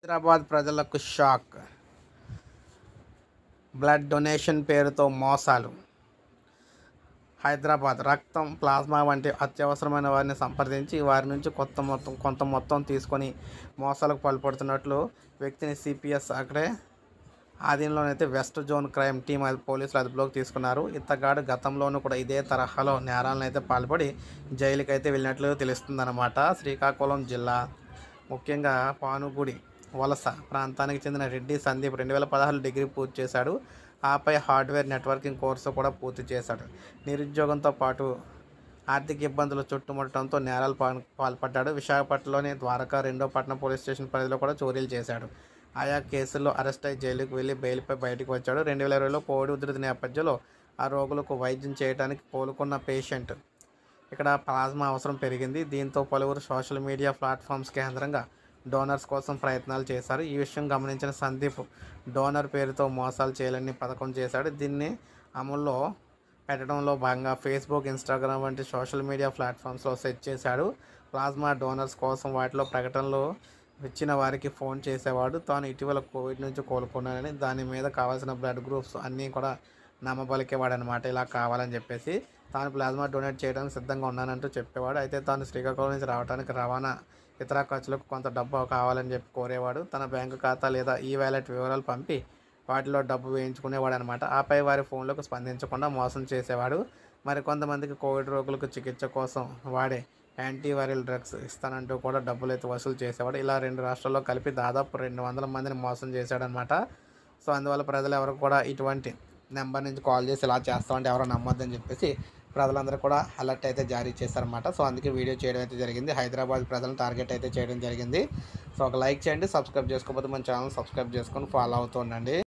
హైదరాబాద్ ప్రజలకు shock blood donation పేరుతో మోసాలు హైదరాబాద్ రక్తం ప్లాస్మా వంటి అత్యవసరమైన వారిని సంప్రదించి వారి నుంచి కొత్త మొత్తం కొంత మొత్తం తీసుకొని మోసాలకు పాల్పడుతున్నట్లు వ్యక్తిని సిపిఎస్ అక్కడే ఆధీనంలోనైతే వెస్ట్ జోన్ క్రైమ్ టీం అది పోలీసులు అదుపులోకి తీసుకున్నారు ఇతగాడు గతంలోనూ కూడా ఇదే తరహాలో నేరాలను అయితే పాల్పడి జైలుకి అయితే వెళ్ళినట్లు తెలుస్తుందన్నమాట శ్రీకాకుళం జిల్లా ముఖ్యంగా పానుగుడి వలస ప్రాంతానికి చెందిన రెడ్డి సందీప్ రెండు వేల పదహారు డిగ్రీ పూర్తి చేశాడు ఆపై హార్డ్వేర్ నెట్వర్కింగ్ కోర్సు కూడా పూర్తి చేశాడు నిరుద్యోగంతో పాటు ఆర్థిక ఇబ్బందులు చుట్టుముట్టడంతో నేరాలు పాల్ పాల్పడ్డాడు విశాఖపట్నంలోని ద్వారకా రెండో పట్టణ పోలీస్ స్టేషన్ పరిధిలో కూడా చోరీలు చేశాడు ఆయా కేసుల్లో అరెస్ట్ అయి జైలుకు వెళ్ళి బెయిల్పై బయటకు వచ్చాడు రెండు వేల ఇరవైలో కోవిడ్ ఉధృతి నేపథ్యంలో ఆ రోగులకు వైద్యం చేయడానికి కోలుకున్న పేషెంట్ ఇక్కడ ప్లాస్మా అవసరం పెరిగింది దీంతో పలువురు సోషల్ మీడియా ప్లాట్ఫామ్స్ కేంద్రంగా డోనర్స్ కోసం ప్రయత్నాలు చేశారు ఈ విషయం గమనించిన సందీప్ డోనర్ పేరుతో మోసాలు చేయాలని పథకం చేశాడు దీన్ని అమల్లో పెట్టడంలో భాగంగా ఫేస్బుక్ ఇన్స్టాగ్రామ్ వంటి సోషల్ మీడియా ప్లాట్ఫామ్స్లో సెట్ చేశాడు ప్లాస్మా డోనర్స్ కోసం వాటిలో ప్రకటనలు ఇచ్చిన వారికి ఫోన్ చేసేవాడు తాను ఇటీవల కోవిడ్ నుంచి కోలుకున్నానని దాని మీద కావాల్సిన బ్లడ్ గ్రూప్స్ అన్నీ కూడా నమ్మబలికేవాడు అనమాట ఇలా కావాలని చెప్పేసి తాను ప్లాస్మా డొనేట్ చేయడానికి సిద్ధంగా ఉన్నానంటూ చెప్పేవాడు అయితే తాను శ్రీకాకుళం నుంచి రావడానికి రవాణా ఇతర ఖర్చులకు కొంత డబ్బు కావాలని చెప్పి కోరేవాడు తన బ్యాంకు ఖాతా లేదా ఈ వ్యాలెట్ వివరాలు పంపి వాటిలో డబ్బు వేయించుకునేవాడు అనమాట ఆపై వారి ఫోన్లకు స్పందించకుండా మోసం చేసేవాడు మరికొంతమందికి కోవిడ్ రోగులకు చికిత్స కోసం వాడే యాంటీవైరల్ డ్రగ్స్ ఇస్తానంటూ కూడా డబ్బులు అయితే వసూలు చేసేవాడు ఇలా రెండు రాష్ట్రాల్లో కలిపి దాదాపు రెండు వందల మందిని మోసం చేశాడనమాట సో అందువల్ల ప్రజలు ఎవరు కూడా ఇటువంటి నెంబర్ నుంచి కాల్ చేసి ఇలా చేస్తామంటే ఎవరో నమ్మొద్దని చెప్పేసి ప్రజలందరూ కూడా అలర్ట్ అయితే జారీ చేశారన్నమాట సో అందుకే వీడియో చేయడం అయితే జరిగింది హైదరాబాద్ ప్రజలను టార్గెట్ అయితే చేయడం జరిగింది సో ఒక లైక్ చేయండి సబ్స్క్రైబ్ చేసుకోకపోతే మన ఛానల్ సబ్స్క్రైబ్ చేసుకొని ఫాలో అవుతూ ఉండండి